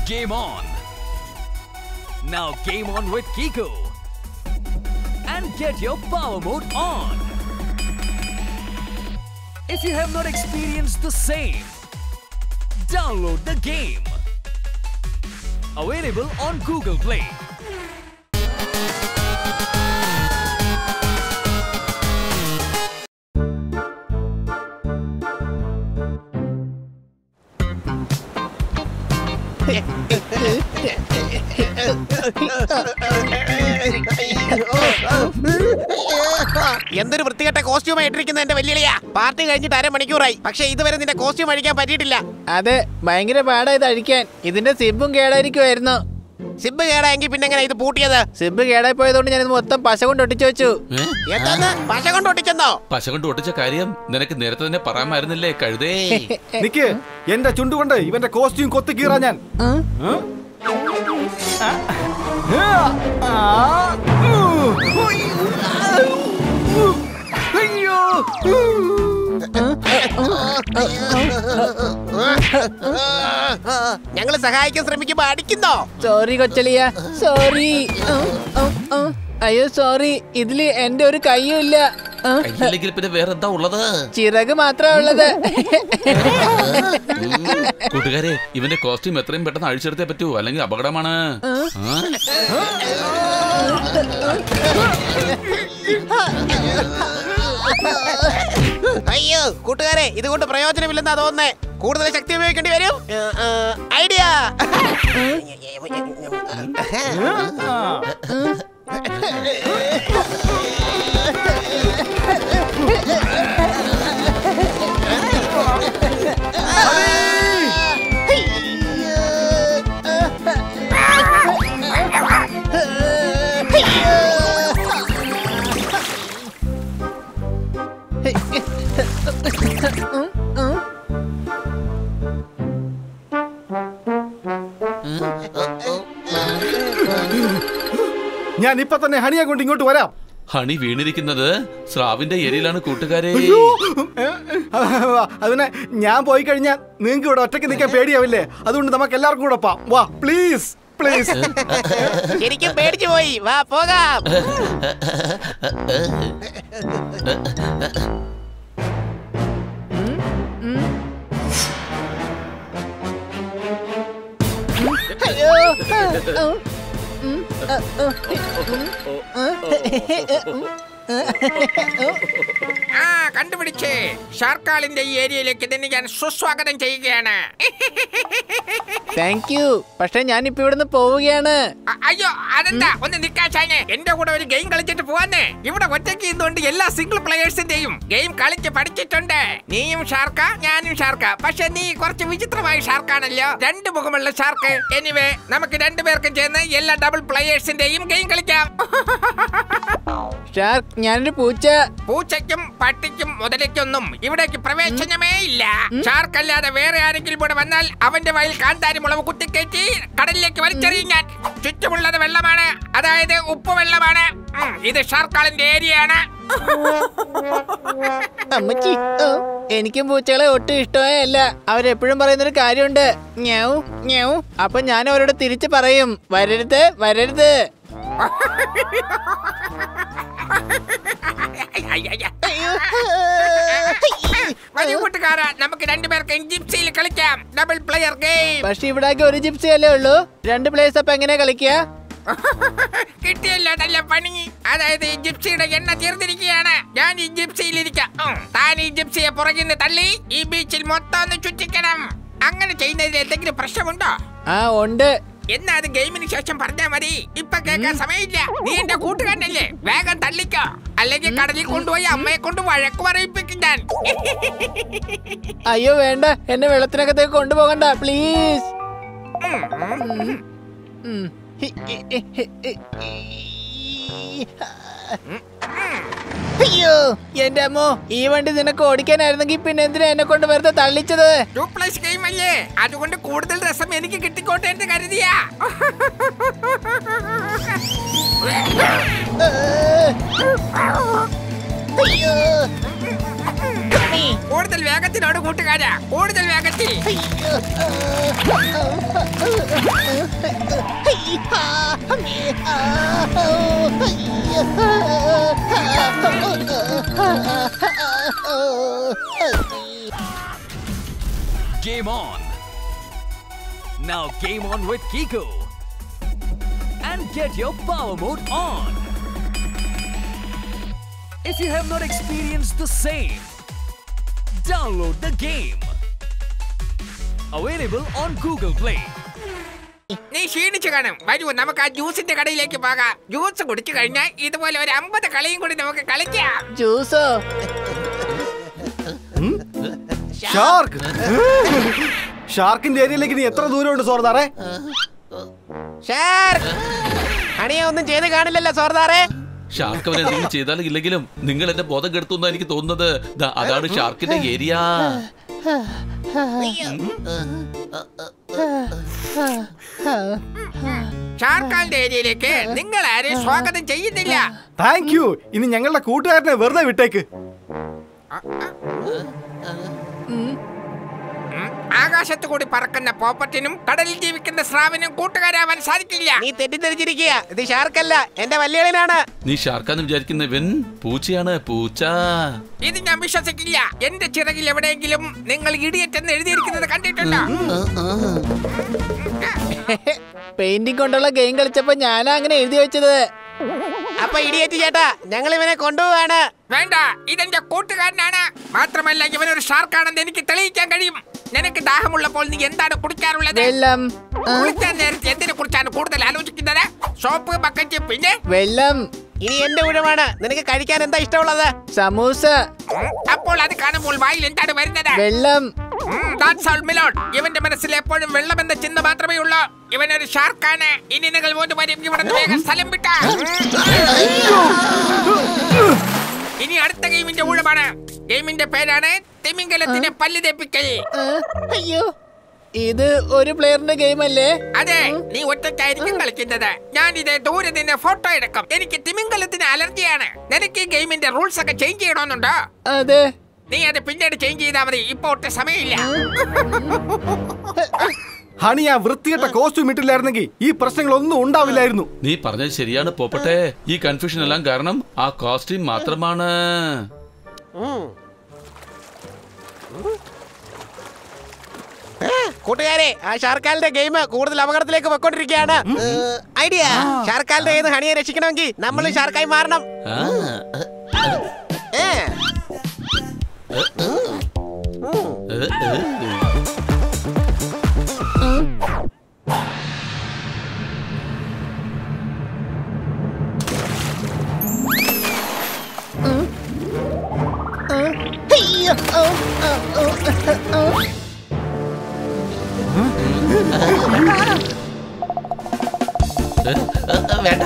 Game on! Now game on with Kiko. And get your power mode on. If you have not experienced the same, download the game. Available on Google Play. എന്തൊരു വൃത്തികെട്ട costume ഇട്ടിരിക്കുന്ന എന്റെ വെല്ലുവിളിയാ party കഴിഞ്ഞിട്ട് അരമണിക്കൂറായി പക്ഷെ ഇതുവരെ നിന്റെ costume അഴിക്കാൻ പറ്റിയിട്ടില്ല അതെ ഭയങ്കര പാടാ ഇത് അഴിക്കാൻ ഇതിന്റെ സിബും കേടായിരിക്കുമായിരുന്നു സിബ് കേടായെങ്കിൽ പിന്നെ എങ്ങനെ ഇത് പൂട്ടിയത് സിബ് കേടായി പോയതുകൊണ്ട് ഞാൻ ഇത് മൊത്തം പശ കൊണ്ട് ഒട്ടിച്ചു വെച്ചു ഏ? എന്താന്ന് പശ കൊണ്ട് ഒട്ടിച്ചെന്നോ പശ കൊണ്ട് ഒട്ടിച്ച കാര്യം നിനക്ക് നേരത്തെ തന്നെ പറയാമായിരുന്നില്ലേ കഴുതേ നിക്ക് എന്റെ ചുണ്ടുകൊണ്ട് ഇവന്റെ കോസ്റ്റ്യൂം കൊത്തി കീറാ ഞാൻ ആ? ഏ? ആ? ആ? ഊ! ഉയ്! ഊ! അയ്യോ! ഞങ്ങൾ സഹായിക്കാൻ ശ്രമിക്കുമ്പോ അടിക്കുന്നോ സോറി കൊച്ചളിയ സോറി ആ, ആ, ആ. അയ്യോ സോറി ഇതില് എന്റെ ഒരു കയ്യും ഇല്ല ആ, കയ്യില്ലെങ്കിൽ പിന്നെ വേറെ എന്താ ഉള്ളത് ചിറക് മാത്രമേ ഉള്ളത് ഉം. കൂട്ടുകാരെ ഇവന്റെ കോസ്റ്റ്യൂം എത്രയും പെട്ടെന്ന് അഴിച്ചെടുത്തേ പറ്റൂ അല്ലെങ്കിൽ അപകടമാണ് ആ? അയ്യോ കൂട്ടുകാരെ ഇതുകൊണ്ട് പ്രയോജനമില്ലെന്നാ തോന്നുന്നേ കൂടുതൽ ശക്തി ഉപയോഗിക്കേണ്ടി വരും ഐഡിയ ആ. ഞാൻ ഇപ്പൊ തന്നെ ഹണിയെ കൊണ്ട് ഇങ്ങോട്ട് വരാം ഹണി വീണിരിക്കുന്നത് സ്രാവിന്റെ എരിയിലാണ് കൂട്ടുകാരെ അയ്യോ! ഏ, അതിനെ ഞാൻ പോയി കഴിഞ്ഞാൽ നിങ്ങൾക്ക് ഇവിടെ ഒറ്റയ്ക്ക് നിൽക്കാൻ പേടിയാവില്ലേ അതുകൊണ്ട് നമുക്ക് എല്ലാവർക്കും കൂടെ പോവാം വാ പ്ലീസ് പ്ലീസ് ശരിക്കും പേടിച്ചു പോയി വാ പോകാം അയ്യോ ആ, ആ. ഉം, ആ, ആ. ആ കണ്ടുപിടിച്ചേ ഷാർക്കാളിന്റെ ഈ ഏരിയയിലേക്ക് തന്നെ ഞാൻ സുസ്വാഗതം ചെയ്യുകയാണ് താങ്ക് യു പക്ഷെ ഞാൻ ഇപ്പൊ ഇവിടുന്ന് പോവുകയാണ് അ- അയ്യോ അതെന്താ ഒന്ന് നിക്കാശാനെ എന്റെ കൂടെ ഒരു ഗെയിം കളിച്ചിട്ട് പോവാന്നേ ഇവിടെ ഒറ്റയ്ക്ക് ഇന്നുകൊണ്ട് എല്ലാ സിംഗിൾ പ്ലേയേഴ്സിന്റെയും ഗെയിം കളിച്ച് പഠിച്ചിട്ടുണ്ട് നീയും ഷാർക്ക ഞാനും ഷാർക്ക പക്ഷെ നീ കുറച്ച് വിചിത്രമായ ഷാർക്കാണല്ലോ രണ്ട് മുഖമുള്ള ഷാർക്ക് എനിവേ നമുക്ക് രണ്ടുപേർക്കും ചേർന്ന് എല്ലാ ഡബിൾ പ്ലേയേഴ്സിന്റെയും ഗെയിം കളിക്കാം ഷാർക്ക് ഞാനൊരു പൂച്ച പൂച്ചയ്ക്കും പട്ടിക്കും മുതലയ്ക്കൊന്നും ഇവിടേക്ക് പ്രവേശനമേ ഇല്ല ഷാർക്ക് അല്ലാതെ വേറെ ആരെങ്കിലും ഇവിടെ വന്നാൽ അവന്റെ വയൽ കാന്താരി മുളവ് കുത്തിക്കയറ്റി കടലിലേക്ക് വലിച്ചെറിയും ഞാൻ ചുറ്റുമുള്ളത് വെള്ളമാണ് അതായത് ഉപ്പ് വെള്ളമാണ് ഉം, ഇത് ഷാർക്കാളിന്റെ ഏരിയയാണ് അമ്മച്ചി ഓ, എനിക്കും പൂച്ചകളെ ഒട്ടും ഇഷ്ടമേ അല്ല അവരെപ്പോഴും പറയുന്നൊരു കാര്യമുണ്ട് ഞാവു ഞാവു അപ്പൊ ഞാൻ അവരോട് തിരിച്ചു പറയും വരരുത് വരരുത് വലിയ കൂട്ടുകാരാ നമുക്ക് രണ്ടുപേർക്ക് ജിപ്സിയിൽ കളിക്കാം ഡബിൾ പ്ലെയർ ഗെയിം പക്ഷെ ഇവിടാക്കി ഒരു ജിപ്സി അല്ലേ ഉള്ളൂ രണ്ട് പ്ലേസ് അപ്പൊ എങ്ങനെയാ കളിക്കുക കിട്ടിയല്ലോ നല്ല പണി അതായത് ഈ ജിപ്സിയുടെ എണ്ണ തീർന്നിരിക്കുകയാണ് ഞാൻ ഈ ജിപ്സിയിൽ ഇരിക്കാം ഉം. താൻ ഈ ജിപ്സിയെ പുറകിൽ നിന്ന് തള്ളി ഈ ബീച്ചിൽ മൊത്തം ഒന്ന് ചുറ്റിക്കണം അങ്ങനെ ചെയ്യുന്നതിൽ എന്തെങ്കിലും പ്രശ്നമുണ്ടോ ആ ഉണ്ട് എന്നാ അത് ഗെയിമിന് ശേഷം പറഞ്ഞാ മതി ഇപ്പൊ കേൾക്കാൻ സമയമില്ല നീ എന്റെ കൂട്ടുകാരനല്ലേ വേഗം തള്ളിക്കോ അല്ലെങ്കിൽ കടലിൽ കൊണ്ടുപോയി അമ്മയെ കൊണ്ട് വഴക്ക് പറയിപ്പിക്കും ഞാൻ അയ്യോ വേണ്ട എന്നെ വെള്ളത്തിനകത്തേക്ക് കൊണ്ടുപോകണ്ട പ്ലീസ് അയ്യോ എന്റെ അമ്മോ ഈ വണ്ടി നിനക്ക് ഓടിക്കാനായിരുന്നെങ്കിൽ പിന്നെ എന്തിനാ എന്നെ കൊണ്ട് വെറുതെ തള്ളിച്ചത് ടു പ്ലസ് ഗെയിം അല്ലേ അതുകൊണ്ട് കൂടുതൽ രസം എനിക്ക് കിട്ടിക്കോട്ടെ എന്ന് കരുതിയാ അയ്യോ കൂടുതൽ വേഗം വേഗത്തിനോട് കൂട്ടുകാരാ കൂടുതൽ വേഗത്തിൽ Game on. Now game on with Kiko. And get your power mode on. If you have not experienced the same, download the game. Available on Google Play. നീ ക്ഷീണിച്ചു കാണും വരൂ നമുക്ക് ആ ജ്യൂസിന്റെ കടയിലേക്ക് പോകാം ജ്യൂസ് കുടിച്ചു കഴിഞ്ഞാൽ ഇതുപോലെ ഒരു അമ്പത് കളിയും കൂടി നമുക്ക് കളിക്കാം ജ്യൂസോ ഷാർക്ക് ഷാർക്കിന്റെ ഏരിയയിലേക്ക് നീ എത്ര ദൂരമുണ്ട് സോർദാറേ ഷാർ ഹണിയെ ഒന്നും ചെയ്ത് കാണില്ലല്ലോ സോർദാറേ ഷാർക്ക് അവൻ എന്തെങ്കിലും ചെയ്താലും ഇല്ലെങ്കിലും നിങ്ങൾ എന്റെ ബോധം കെടുത്തുന്ന എനിക്ക് തോന്നുന്നത് ദാ, അതാണ് ഷാർക്കിന്റെ ഏരിയ ഷാർഖാന്റെ ഏരിയയിലേക്ക് നിങ്ങൾ ആരെയും സ്വാഗതം ചെയ്യുന്നില്ല താങ്ക് യു ഇനി ഞങ്ങളുടെ കൂട്ടുകാരനെ വെറുതെ വിട്ടേക്ക് ഉം. ആകാശത്ത് കൂടി പറക്കുന്ന പോപ്പറ്റിനും കടലിൽ ജീവിക്കുന്ന സ്രാവിനും കൂട്ടുകാരാവാൻ സാധിക്കില്ല നീ തെറ്റിദ്ധരിച്ചിരിക്കുക ഇത് ഷാർക്കല്ല എന്റെ വല്യളിനാണ് നീ ഷാർക്കാന്ന് വിചാരിക്കുന്ന ഇവൻ പൂച്ചയാണ് പൂച്ച ഇത് ഞാൻ വിശ്വസിക്കില്ല എന്റെ ചിറകിൽ എവിടെയെങ്കിലും നിങ്ങൾ ഇടിയറ്റ് എന്ന് എഴുതിയിരിക്കുന്നത് കണ്ടിട്ടുണ്ടോ പെയിന്റിംഗ് കൊണ്ടുള്ള ഗെയിം കളിച്ചപ്പോ ഞാനാ അങ്ങനെ എഴുതി വെച്ചത് അപ്പൊ ഇടിയേറ്റ് ചേട്ടാ ഞങ്ങൾ ഇവനെ കൊണ്ടുപോവാണ് വേണ്ട ഇതെന്റെ കൂട്ടുകാരനാണ് മാത്രമല്ല ഇവനൊരു ഷാർക്കാണെന്ന് എനിക്ക് തെളിയിക്കാൻ കഴിയും നിനക്ക് ദാഹമുള്ളപ്പോൾ നീ എന്താണ് കുടിക്കാറുള്ളത് വെള്ളം ആ, കുളിക്കാൻ നേരത്തെ എന്തിനെ കുറിച്ചാണ് കൂടുതൽ ആലോചിക്കുന്നത് സോപ്പ് ബക്കറ്റ് പിന്നെ വെള്ളം ഇനി എന്റെ ഊഴമാണ് നിനക്ക് കഴിക്കാൻ എന്താ ഇഷ്ടമുള്ളത് സമൂസ ഉം, അപ്പോൾ അത് കാണുമ്പോൾ വായിൽ എന്താണ് വരുന്നത് വെള്ളം ഉം, that's all, Milord. ഇവന്റെ മനസ്സിൽ എപ്പോഴും വെള്ളം എന്ന ചിന്ത മാത്രമേ ഉള്ളൂ ഇവനൊരു ഷാർക്കാണ് ഇനി നിങ്ങൾ പോലും വരും ഇവിടെ വേഗം സ്ഥലം വിട്ട ഇനി അടുത്ത ഗെയിമിന്റെ ഊഴമാണ് ഗെയിമിന്റെ പേരാണ് തിമിംഗലത്തിന് പല്ല് തെപ്പിക്കൽ ആ, അയ്യോ ഇത് ഒരു പ്ലെയറിന്റെ ഗെയിം അല്ലേ അതെ നീ ഒറ്റയ്ക്കായിരിക്കും കളിക്കുന്നത് ഞാൻ ഇത് ദൂരെ നിന്ന് ഫോട്ടോ എടുക്കും എനിക്ക് തിമിംഗലത്തിന് അലർജിയാണ് നിനക്ക് ഈ ഗെയിമിന്റെ റൂൾസ് ഒക്കെ ചേഞ്ച് ചെയ്യണമെന്നുണ്ടോ അതെ നീ അത് പിന്നീട് ചേഞ്ച് ചെയ്താൽ മതി ഇപ്പൊ ഒട്ടും സമയമില്ല ഹണി ആ വൃത്തികെട്ട കോസ്റ്റ്യൂം ഇട്ടില്ലായിരുന്നെങ്കിൽ ഈ പ്രശ്നങ്ങളൊന്നും ഉണ്ടാവില്ലായിരുന്നു നീ പറഞ്ഞത് ശരിയാണ് പോപ്പട്ടെ ഈ കൺഫ്യൂഷൻ എല്ലാം കാരണം ആ കോസ്റ്റ്യൂം മാത്രമാണ് കൂട്ടുകാരെ ആ ഷാർക്കാലിന്റെ ഗെയിം കൂടുതൽ അപകടത്തിലേക്ക് പോയിക്കൊണ്ടിരിക്കുകയാണ് ഐഡിയ ഷാർക്കാലിന്റെ കയ്യിൽ നിന്ന് ഹണിയെ രക്ഷിക്കണമെങ്കിൽ നമ്മൾ ഷാർക്കായി മാറണം ആ, ഏ, ഏ, ഏ. അയ്യോ, ഓ, ഓ, ഓ, ഓ. ഏ, ഏ, വേണ്ട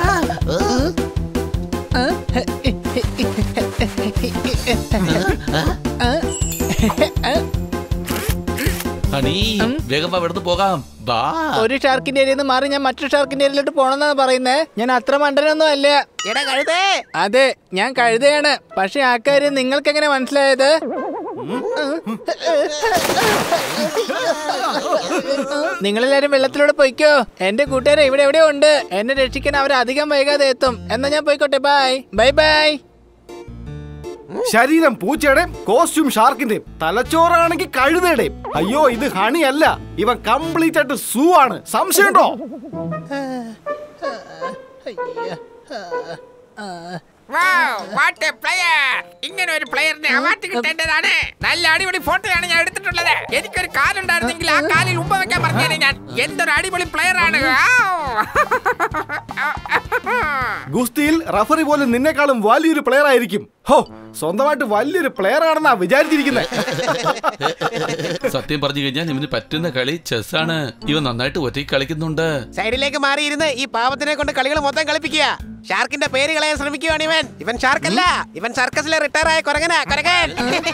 ഹണി വേഗം വാ, ഇവിടുന്ന് പോകാം ബാ ഒരു ഷാർക്കിന്റെ ഏരിയയിൽ നിന്ന് മാറി ഞാൻ മറ്റൊരു ഷാർക്കിന്റെ ഏരിയയിലോട്ട് പോണെന്നാണ് പറയുന്നത് ഞാൻ അത്ര മണ്ടനൊന്നും അല്ല എടാ കഴുതേ അതെ ഞാൻ കഴുതയാണ് പക്ഷെ ആ കാര്യം നിങ്ങൾക്ക് എങ്ങനെ മനസ്സിലായത് നിങ്ങളെല്ലാരും വെള്ളത്തിലൂടെ പോയിക്കോ എന്റെ കൂട്ടുകാരെ ഇവിടെ എവിടെയോ ഉണ്ട് എന്നെ രക്ഷിക്കാൻ അവർ അധികം വൈകാതെ എത്തും എന്നാ ഞാൻ പോയിക്കോട്ടെ ബൈ ബൈ ബൈ ശരീരം പൂച്ചയുടെയും കോസ്റ്റ്യൂം ഷാർക്കിന്റെയും തലച്ചോറാണെങ്കിൽ കഴുതയുടെയും അയ്യോ ഇത് ഹണി അല്ല ഇവൻ കംപ്ലീറ്റ് ആയിട്ട് സൂ ആണ് സംശയമുണ്ടോ വാട്ട് എ പ്ലെയർ ഇങ്ങനെ ഒരു പ്ലെയറിന് അവാർഡ് കിട്ടേണ്ടതാണ് നല്ല അടിപൊളി ഫോട്ടോയാണ് ഞാൻ എടുത്തിട്ടുള്ളത് എനിക്കൊരു കാലുണ്ടായിരുന്നെങ്കിൽ ആ കാലിൽ ഉമ്മ വെക്കാൻ പറഞ്ഞേനെ ഞാൻ എന്തൊരു അടിപൊളി പ്ലെയർ ആണ് ഗുസ്തിയിൽ റഫറി പോലും നിന്നെക്കാളും വലിയൊരു പ്ലെയർ ആയിരിക്കും ഹോ സ്വന്തമായിട്ട് വലിയൊരു പ്ലെയർ ആണെന്നാ വിചാരിച്ചിരിക്കുന്നത് സത്യം പറഞ്ഞു കഴിഞ്ഞാൽ ഇവന് പറ്റുന്ന കളി ചെസ്സാണ് ഇവൻ നന്നായിട്ട് ഒറ്റയ്ക്ക് കളിക്കുന്നുണ്ട് സൈഡിലേക്ക് മാറിയിരുന്ന് ഈ പാവത്തിനെ കൊണ്ട് കളികൾ മൊത്തം കളിപ്പിക്കുക ഷാർക്കിന്റെ പേര് കളയാൻ ശ്രമിക്കുകയാണ് ഇവൻ ഇവൻ ഷാർക്കല്ല ഇവൻ സർക്കസിലെ റിട്ടയർ ആയ കൊരങ്ങന കൊരകൻ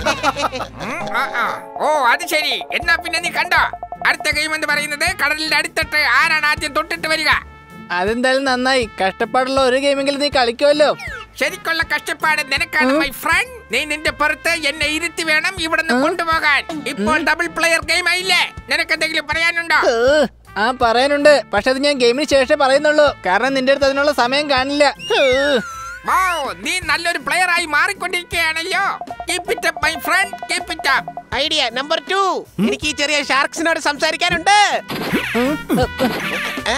ഓ അത് ശരി എന്നാ പിന്നെ നീ കണ്ടോ അടുത്ത ഗെയിം എന്ന് പറയുന്നത് കടലിന്റെ അടിത്തട്ട് ആരാണ് ആദ്യം തൊട്ടിട്ട് വരിക അതെന്തായാലും നന്നായി കഷ്ടപ്പാടുള്ള ഒരു ഗെയിമെങ്കിലും നീ കളിക്കുമല്ലോ ശരിക്കുള്ള കഷ്ടപ്പാട് നിനക്കാണ് മൈ ഫ്രണ്ട് നീ നിന്റെ പുറത്ത് എന്നെ ഇരുത്തി വേണം ഇവിടെ നിന്ന് കൊണ്ടുപോകാൻ ഇപ്പോൾ ഡബിൾ പ്ലെയർ ഗെയിം ആയില്ലേ നിനക്ക് എന്തെങ്കിലും പറയാനുണ്ടോ ഏ, ആ പറയാനുണ്ട് പക്ഷെ അത് ഞാൻ ഗെയിമിന് ശേഷമേ പറയുന്നുള്ളൂ കാരണം നിന്റെ അടുത്ത് അതിനുള്ള സമയം കാണില്ല ഏ, വൗ, നീ നല്ലൊരു പ്ലെയർ ആയി മാറിക്കൊണ്ടിരിക്കുകയാണല്ലോ keep it up my friend keep it up idea number two എനിക്ക് ഈ ചെറിയ ഷാർക്സിനോട് സംസാരിക്കാനുണ്ട് ഏ?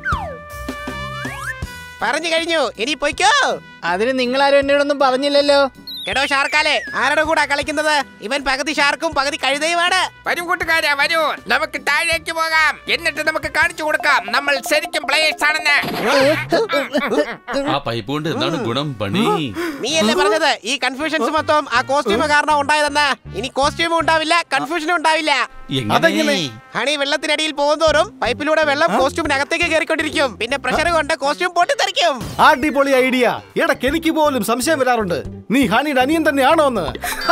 പറഞ്ഞു കഴിഞ്ഞു ഇനി പൊയ്ക്കോ അതിന് നിങ്ങളാരും എന്നോടൊന്നും പറഞ്ഞില്ലല്ലോ എടോ ഷാർക്കാലെ ആരുടെ കൂടാ കളിക്കുന്നത് ഇവൻ പകുതി ഷാർക്കും പകുതി കഴുതയുമാണ് വരൂ കൂട്ടുകാരാ വരൂ നമുക്ക് താഴേക്ക് പോകാം എന്നിട്ട് നമുക്ക് കാണിച്ചു കൊടുക്കാം നമ്മൾ ശരിക്കും പ്ലേയേഴ്സ് ആണെന്ന് ആ പൈപ്പ് കൊണ്ട് എന്താണ് ഗുണം പണി നീയല്ലേ പറഞ്ഞത് ഈ കൺഫ്യൂഷൻസ് മൊത്തം ആ കോസ്റ്റ്യൂം കാരണം ഉണ്ടായതെന്ന് ഇനി കോസ്റ്റ്യൂമും ഉണ്ടാവില്ല കൺഫ്യൂഷനും ഉണ്ടാവില്ല എങ്ങനെ ഹണി വെള്ളത്തിനടിയിൽ പോകുന്തോറും പൈപ്പിലൂടെ വെള്ളം കോസ്റ്റ്യൂമിനകത്തേക്ക് കയറിക്കൊണ്ടിരിക്കും പിന്നെ പ്രഷർ കൊണ്ട് കോസ്റ്റ്യൂം പൊട്ടിത്തെറിക്കും അടിപൊളി ഐഡിയ ഇടയ്ക്ക് എനിക്ക് പോലും സംശയം വരാറുണ്ട് നീ ഹണിയുടെ അനിയൻ തന്നെയാണോ എന്ന്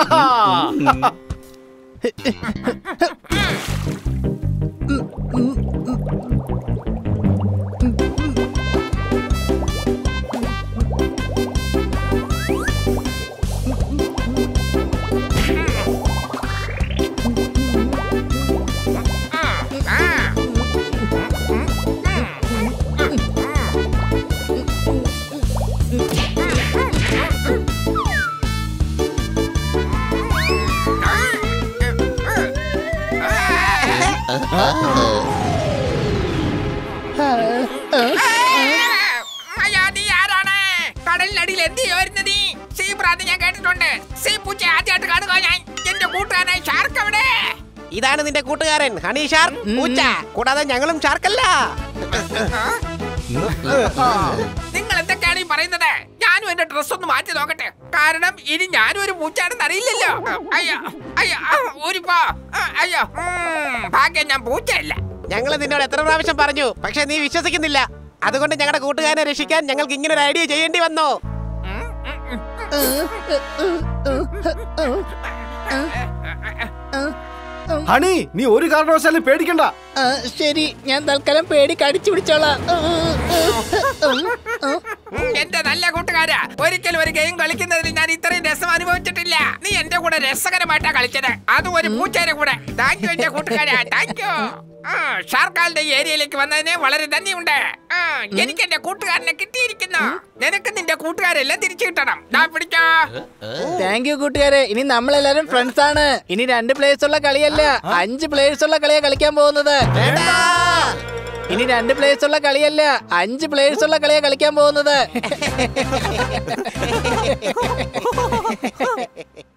ആ. അയ്യാ, നീ ആരാണ് കടലിനടിയിൽ എന്ത് ചെയ്യുമായിരുന്നു നീ സീബ്രാന്ന് ഞാൻ കേട്ടിട്ടുണ്ട് സീ പൂച്ച ആദ്യമായിട്ട് കാണുക ഞാൻ എന്റെ കൂട്ടുകാരനായി ഷാർക്ക് അവിടെ ഇതാണ് നിന്റെ കൂട്ടുകാരൻ ഹണി ഷാർക്ക് പൂച്ച കൂടാതെ ഞങ്ങളും ഷാർക്കല്ല നിങ്ങൾ എന്തൊക്കെയാണ് ഈ പറയുന്നത് ഞാനും എന്റെ ഡ്രസ് ഒന്ന് മാറ്റി നോക്കട്ടെ കാരണം ഇനി ഞാനും ഒരു പൂച്ചാണെന്ന് അറിയില്ലല്ലോ അയ്യോ അയ്യോ ആ, ഒരു പോ ആ, അയ്യോ ഉം, ഭാഗ്യം ഞാൻ പൂച്ചയല്ല ഞങ്ങൾ നിന്നോട് എത്ര പ്രാവശ്യം പറഞ്ഞു പക്ഷെ നീ വിശ്വസിക്കുന്നില്ല അതുകൊണ്ട് ഞങ്ങളുടെ കൂട്ടുകാരനെ രക്ഷിക്കാൻ ഞങ്ങൾക്ക് ഇങ്ങനെ ഒരു ഐഡിയ ചെയ്യേണ്ടി വന്നു ഉം, ഉം, ഉം. ഹണി നീ ഒരു കാരണവശാലും പേടിക്കണ്ട ആ, ശരി ഞാൻ തൽക്കാലം പേടി കടിച്ചു പിടിച്ചോളാം ഏ, ഏ, ഏ, ഏ, ഏ. എന്റെ നല്ല കൂട്ടുകാരാ ഒരിക്കലും ഒരു ഗെയിം കളിക്കുന്നതിൽ ഞാൻ ഇത്രയും രസം അനുഭവിച്ചിട്ടില്ല നീ എന്റെ കൂടെ രസകരമായിട്ടാ കളിച്ചത് അതും ഒരു പൂച്ചയുടെ കൂടെ താങ്ക് യു എന്റെ കൂട്ടുകാരാ താങ്ക് യു ഷാർക്കാലിന്റെ ഏരിയയിലേക്ക് വന്നതിന് വളരെ നന്ദിയുണ്ട് ആ, എനിക്ക് എന്റെ കൂട്ടുകാരനെ കിട്ടിയിരിക്കുന്നു നിനക്ക് നിന്റെ കൂട്ടുകാരെല്ലാം തിരിച്ചു കിട്ടണം ദാ പിടിച്ചോ താങ്ക് യു കൂട്ടുകാരെ ഇനി നമ്മളെല്ലാരും ഫ്രണ്ട്സ് ആണ് ഇനി രണ്ട് പ്ലേയേഴ്സ് ഉള്ള കളിയല്ല അഞ്ച് പ്ലേയേഴ്സ് ഉള്ള കളിയാ കളിക്കാൻ പോകുന്നത് ഇനി രണ്ട് പ്ലേയേഴ്സ് ഉള്ള കളിയല്ല അഞ്ച് പ്ലേയേഴ്സ് ഉള്ള കളിയാ കളിക്കാൻ പോകുന്നത്